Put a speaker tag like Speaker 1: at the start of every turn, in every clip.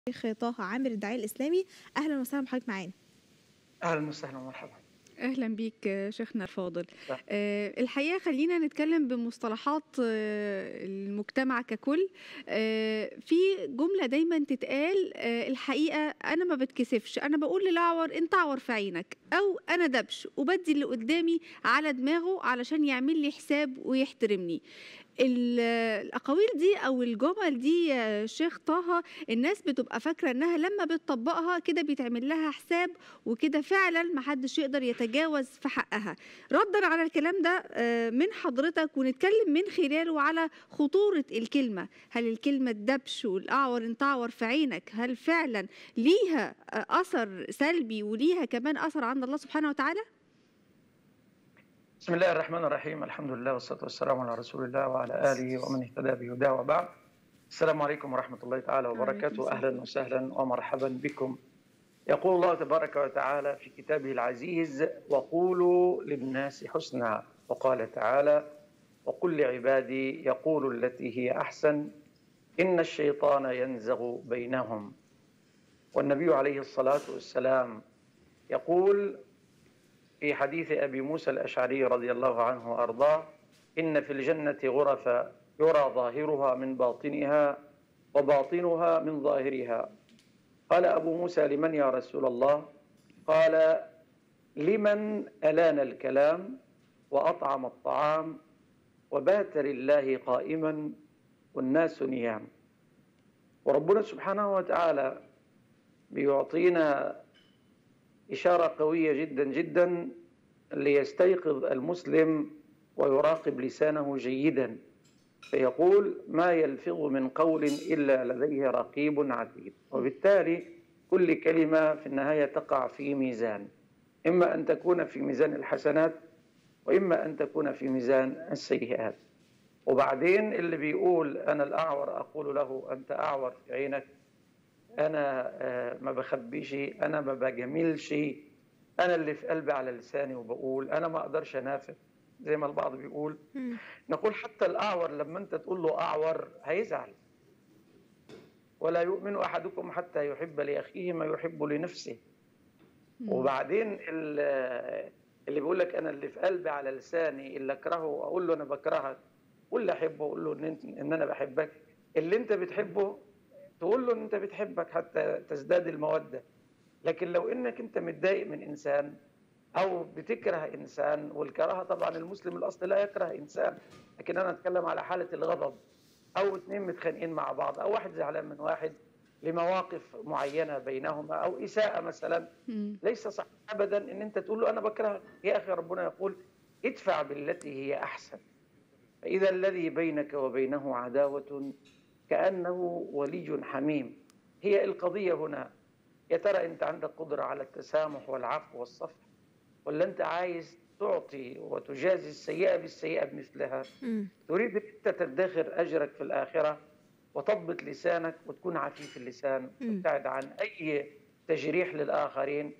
Speaker 1: الشيخ طه عامر الداعية الإسلامي أهلا وسهلا بحضرتك معانا
Speaker 2: اهلا وسهلا ومرحبا
Speaker 3: اهلا بيك آه، شيخنا الفاضل
Speaker 2: صح.
Speaker 3: آه، الحقيقه خلينا نتكلم بمصطلحات آه، المجتمع ككل آه، في جمله دايما تتقال آه، الحقيقه انا ما بتكسفش انا بقول للاعور انت اعور في عينك او انا دبش وبدي اللي قدامي على دماغه علشان يعمل لي حساب ويحترمني ال- الاقاويل دي او الجمل دي يا شيخ طه الناس بتبقى فاكره انها لما بتطبقها كده بيتعمل لها حساب وكده فعلا محدش يقدر يتجاوز في حقها ردا على الكلام ده آه، من حضرتك ونتكلم من خلاله على خطورة الكلمة هل الكلمة الدبش والأعور انت أعور في عينك هل فعلا ليها آه، أثر سلبي وليها كمان أثر عند الله سبحانه وتعالى
Speaker 2: بسم الله الرحمن الرحيم الحمد لله والصلاة والسلام على رسول الله وعلى آله ومن اهتدى بهداه وبعد السلام عليكم ورحمة الله تعالى
Speaker 1: وعليكم
Speaker 2: وبركاته
Speaker 1: السلام.
Speaker 2: أهلا وسهلا ومرحبا بكم يقول الله تبارك وتعالى في كتابه العزيز وقولوا للناس حسنا وقال تعالى وقل لعبادي يقولوا التي هي أحسن إن الشيطان ينزغ بينهم والنبي عليه الصلاة والسلام يقول في حديث أبي موسى الأشعري رضي الله عنه وأرضاه إن في الجنة غرفا يرى ظاهرها من باطنها وباطنها من ظاهرها قال أبو موسى لمن يا رسول الله قال لمن ألان الكلام وأطعم الطعام وبات لله قائما والناس نيام وربنا سبحانه وتعالى بيعطينا إشارة قوية جدا جدا ليستيقظ المسلم ويراقب لسانه جيدا فيقول ما يلفظ من قول إلا لديه رقيب عتيد وبالتالي كل كلمة في النهاية تقع في ميزان إما أن تكون في ميزان الحسنات وإما أن تكون في ميزان السيئات وبعدين اللي بيقول أنا الأعور أقول له أنت أعور في عينك انا آه، ما بخبيش انا ما بجاملش انا اللي في قلبي على لساني وبقول انا ما اقدرش انافق زي ما البعض بيقول
Speaker 1: مم.
Speaker 2: نقول حتى الاعور لما انت تقول له اعور هيزعل ولا يؤمن احدكم حتى يحب لاخيه ما يحب لنفسه وبعدين ال- اللي بيقول لك انا اللي في قلبي على لساني اللي اكرهه واقول له انا بكرهك واللي احبه اقول له ان, انت ان انا بحبك اللي انت بتحبه تقول له ان انت بتحبك حتى تزداد الموده لكن لو انك انت متضايق من انسان او بتكره انسان والكراهه طبعا المسلم الاصل لا يكره انسان لكن انا اتكلم على حاله الغضب او اتنين متخانقين مع بعض او واحد زعلان من واحد لمواقف معينه بينهما او اساءه مثلا
Speaker 3: مم.
Speaker 2: ليس صح ابدا ان انت تقول له انا بكرهك يا اخي ربنا يقول ادفع بالتي هي احسن فاذا الذي بينك وبينه عداوه كانه ولي حميم هي القضيه هنا يا ترى انت عندك قدره على التسامح والعفو والصفح ولا انت عايز تعطي وتجازي السيئه بالسيئه بمثلها
Speaker 1: مم.
Speaker 2: تريد ان انت تدخر اجرك في الاخره وتضبط لسانك وتكون عفيف اللسان
Speaker 1: مم.
Speaker 2: وتبتعد عن اي تجريح للاخرين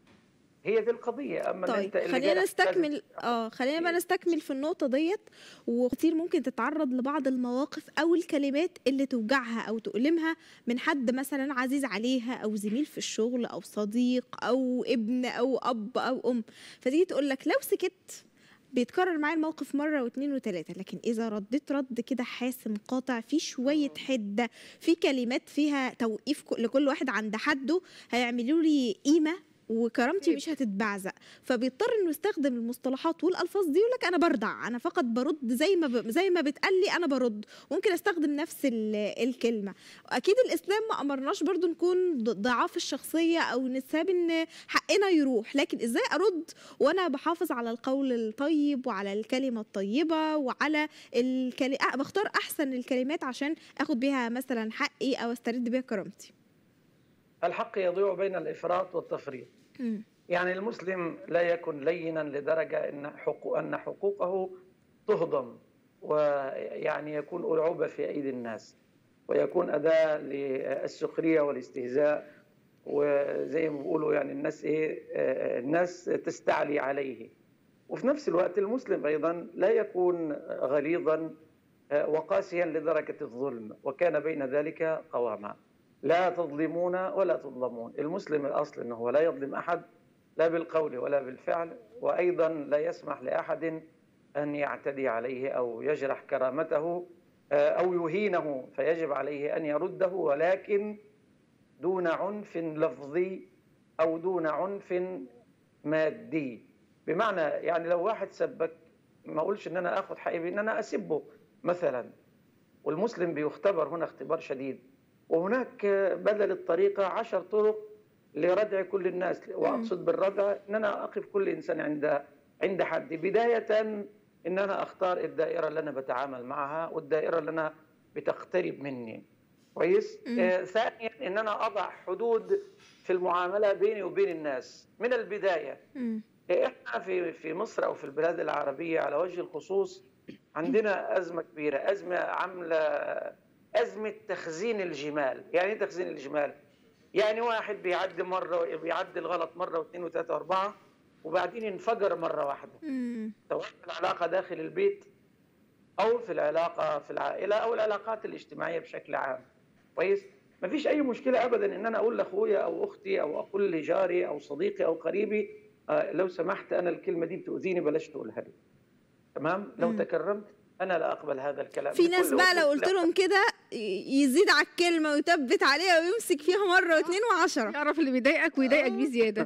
Speaker 2: هي دي القضيه اما إن
Speaker 1: طيب
Speaker 2: انت اللي
Speaker 1: خلينا
Speaker 2: جالك
Speaker 1: نستكمل
Speaker 2: لازم-
Speaker 1: اه خلينا بقى نستكمل في النقطة ديت وكتير ممكن تتعرض لبعض المواقف أو الكلمات اللي توجعها أو تؤلمها من حد مثلا عزيز عليها أو زميل في الشغل أو صديق أو ابن أو أب أو أم فتيجي تقول لك لو سكت بيتكرر معايا الموقف مرة واتنين وتلاتة لكن إذا رديت رد كده حاسم قاطع في شوية حدة في كلمات فيها توقيف ك- لكل واحد عند حده هيعملوا لي قيمة وكرامتي مش هتتبعزق فبيضطر انه يستخدم المصطلحات والالفاظ دي يقول لك انا بردع انا فقط برد زي ما ب... زي ما بتقال لي انا برد ممكن استخدم نفس ال... الكلمه اكيد الاسلام ما امرناش برضو نكون ض- ضعاف الشخصيه او نساب ان حقنا يروح لكن ازاي ارد وانا بحافظ على القول الطيب وعلى الكلمه الطيبه وعلى الكلمة بختار احسن الكلمات عشان اخد بيها مثلا حقي او استرد بيها كرامتي
Speaker 2: الحق يضيع بين الافراط والتفريط
Speaker 1: مم.
Speaker 2: يعني المسلم لا يكن لينا لدرجه ان حقوق ان حقوقه تهضم ويعني يكون ألعوبة في أيدي الناس ويكون أداة للسخرية والاستهزاء وزي ما بيقولوا يعني الناس إيه آه، الناس تستعلي عليه وفي نفس الوقت المسلم أيضا لا يكون غليظا آه، وقاسيا لدرجة الظلم وكان بين ذلك قواما لا تظلمون ولا تظلمون المسلم الأصل أنه لا يظلم أحد لا بالقول ولا بالفعل وأيضا لا يسمح لأحد أن يعتدي عليه أو يجرح كرامته آه، أو يهينه فيجب عليه أن يرده ولكن دون عنف لفظي أو دون عنف مادي بمعنى يعني لو واحد سبك ما أقولش إن أنا آخذ حقي بإن أنا أسبه مثلا والمسلم بيختبر هنا اختبار شديد وهناك بدل الطريقة عشر طرق لردع كل الناس وأقصد بالردع إن أنا أقف كل إنسان عند عند حد بداية إن أنا أختار الدائرة اللي أنا بتعامل معها والدائرة اللي أنا بتقترب مني كويس
Speaker 1: مم.
Speaker 2: آه ثانيا إن أنا أضع حدود في المعاملة بيني وبين الناس من البداية
Speaker 1: مم.
Speaker 2: احنا في في مصر او في البلاد العربيه على وجه الخصوص عندنا ازمه كبيره ازمه عامله ازمه تخزين الجمال يعني ايه تخزين الجمال يعني واحد بيعدي مره بيعدي الغلط مره واثنين وثلاثه واربعه وبعدين ينفجر مره واحده
Speaker 1: مم.
Speaker 2: سواء في العلاقه داخل البيت او في العلاقه في العائله او العلاقات الاجتماعيه بشكل عام كويس مفيش اي مشكله ابدا ان انا اقول لاخويا او اختي او اقول لجاري او صديقي او قريبي آه لو سمحت انا الكلمه دي بتؤذيني بلاش تقولها لي تمام لو
Speaker 1: مم.
Speaker 2: تكرمت انا لا اقبل هذا الكلام
Speaker 1: في ناس
Speaker 2: بكل
Speaker 1: بقى
Speaker 2: وجه.
Speaker 1: لو قلت
Speaker 2: لا.
Speaker 1: لهم كده ي- يزيد على الكلمة ويثبت عليها ويمسك فيها مرة واثنين وعشرة
Speaker 3: يعرف اللي بيضايقك ويضايقك بيه زياده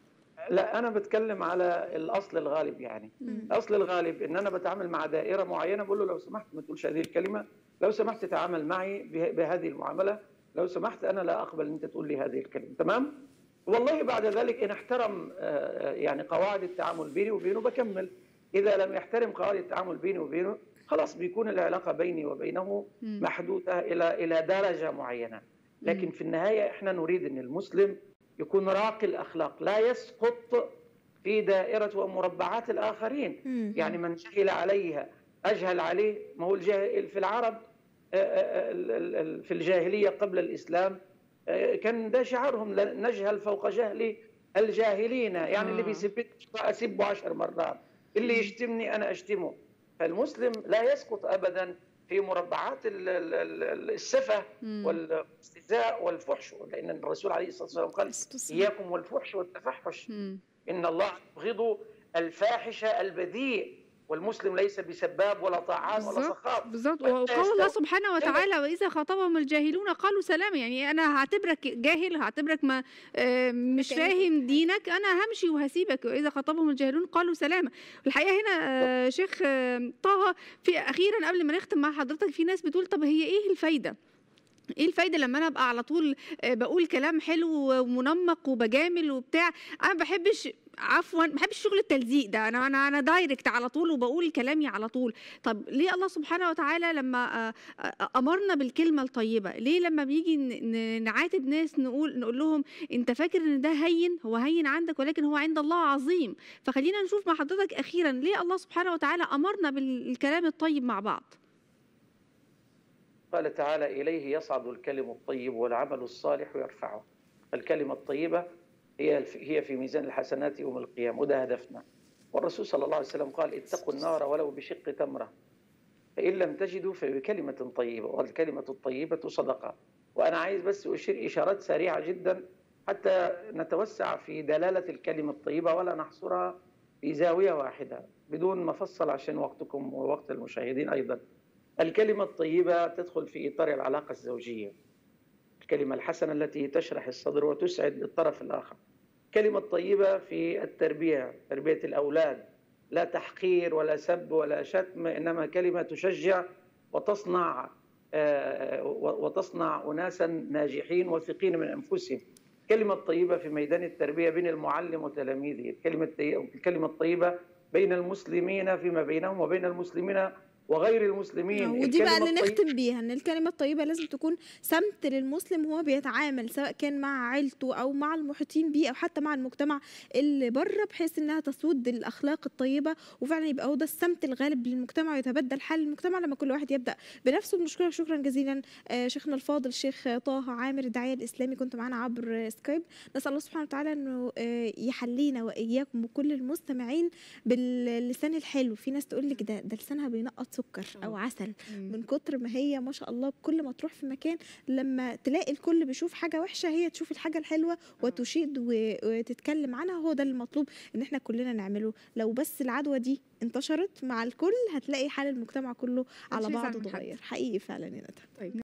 Speaker 2: لا انا بتكلم على الاصل الغالب يعني
Speaker 1: مم.
Speaker 2: الاصل الغالب ان انا بتعامل مع دائره معينه بقول له لو سمحت ما تقولش هذه الكلمه لو سمحت تعامل معي به- بهذه المعامله لو سمحت انا لا اقبل ان انت تقول لي هذه الكلمه تمام والله بعد ذلك ان احترم آه، يعني قواعد التعامل بيني وبينه بكمل اذا لم يحترم قواعد التعامل بيني وبينه خلاص بيكون العلاقه بيني وبينه
Speaker 3: مم.
Speaker 2: محدوده الى الى درجه معينه لكن في النهايه احنا نريد ان المسلم يكون راقي الاخلاق لا يسقط في دائره ومربعات الاخرين
Speaker 1: مم.
Speaker 2: يعني من جهل عليها اجهل عليه ما هو الجاهل في العرب آه، آه، ال- ال- ال- في الجاهليه قبل الاسلام آه، كان ده شعارهم لا نجهل فوق جهل الجاهلين يعني اللي
Speaker 3: آه.
Speaker 2: بيسبني اسبه عشر مرات اللي يشتمني انا اشتمه فالمسلم لا يسقط ابدا في مربعات ال- ال- ال- السفه
Speaker 3: مم.
Speaker 2: والاستهزاء والفحش لان الرسول عليه الصلاه والسلام قال اياكم والفحش والتفحش
Speaker 3: مم.
Speaker 2: ان الله يبغض الفاحش البذيء والمسلم ليس بسباب ولا طاعان ولا
Speaker 3: بالظبط
Speaker 2: سخاب
Speaker 3: بالظبط
Speaker 2: وأنت
Speaker 3: وقول الله
Speaker 2: يستوي.
Speaker 3: سبحانه وتعالى واذا خاطبهم الجاهلون قالوا سلاما يعني انا هعتبرك جاهل هعتبرك ما آه، مش
Speaker 1: كأنك
Speaker 3: فاهم دينك انا همشي وهسيبك واذا خاطبهم الجاهلون قالوا سلاما الحقيقه هنا آه، شيخ آه، طه في اخيرا قبل ما نختم مع حضرتك في ناس بتقول طب هي ايه الفايده ايه الفايده لما انا ابقى على طول آه، بقول كلام حلو ومنمق وبجامل وبتاع انا ما بحبش عفوا ما بحبش شغل التلزيق ده انا انا انا دايركت على طول وبقول كلامي على طول طب ليه الله سبحانه وتعالى لما آه، آه، امرنا بالكلمه الطيبه ليه لما بيجي ن- ن- نعاتب ناس نقول نقول لهم انت فاكر ان ده هين هو هين عندك ولكن هو عند الله عظيم فخلينا نشوف مع حضرتك اخيرا ليه الله سبحانه وتعالى امرنا بالكلام الطيب مع بعض
Speaker 2: قال تعالى اليه يصعد الكلم الطيب والعمل الصالح يرفعه الكلمه الطيبه هي هي في ميزان الحسنات يوم القيامه وده هدفنا والرسول صلى الله عليه وسلم قال اتقوا النار ولو بشق تمره فان لم تجدوا فبكلمه طيبه والكلمه الطيبه صدقه وانا عايز بس اشير اشارات سريعه جدا حتى نتوسع في دلاله الكلمه الطيبه ولا نحصرها في زاويه واحده بدون ما افصل عشان وقتكم ووقت المشاهدين ايضا الكلمة الطيبة تدخل في إطار العلاقة الزوجية الكلمة الحسنة التي تشرح الصدر وتسعد الطرف الآخر الكلمة الطيبة في التربية تربية الأولاد لا تحقير ولا سب ولا شتم إنما كلمة تشجع وتصنع آه، وتصنع أناسا ناجحين واثقين من أنفسهم الكلمة الطيبة في ميدان التربية بين المعلم وتلاميذه الكلمة الكلمة الطيبة بين المسلمين فيما بينهم وبين المسلمين وغير المسلمين
Speaker 1: ودي بقى
Speaker 2: الكلمة
Speaker 1: اللي
Speaker 2: الطيبة-
Speaker 1: نختم بيها ان الكلمه الطيبه لازم تكون سمت للمسلم وهو بيتعامل سواء كان مع عيلته او مع المحيطين بيه او حتى مع المجتمع اللي بره بحيث انها تسود الاخلاق الطيبه وفعلا يبقى هو ده السمت الغالب للمجتمع ويتبدل حال المجتمع لما كل واحد يبدا بنفسه بنشكرك شكرا جزيلا آه، شيخنا الفاضل الشيخ طه عامر الداعيه الاسلامي كنت معانا عبر سكايب نسال الله سبحانه وتعالى انه آه، يحلينا واياكم وكل المستمعين باللسان الحلو في ناس تقول لك ده ده لسانها بينقط سكر او
Speaker 3: آه.
Speaker 1: عسل
Speaker 3: مم.
Speaker 1: من كتر ما هي ما شاء الله كل ما تروح في مكان لما تلاقي الكل بيشوف حاجه وحشه هي تشوف الحاجه الحلوه وتشيد و- وتتكلم عنها هو ده المطلوب ان احنا كلنا نعمله لو بس العدوى دي انتشرت مع الكل هتلاقي حال المجتمع كله على
Speaker 3: محدش يزعل
Speaker 1: بعضه
Speaker 3: من حد.
Speaker 1: اتغير حقيقي فعلا يا ندى
Speaker 3: طيب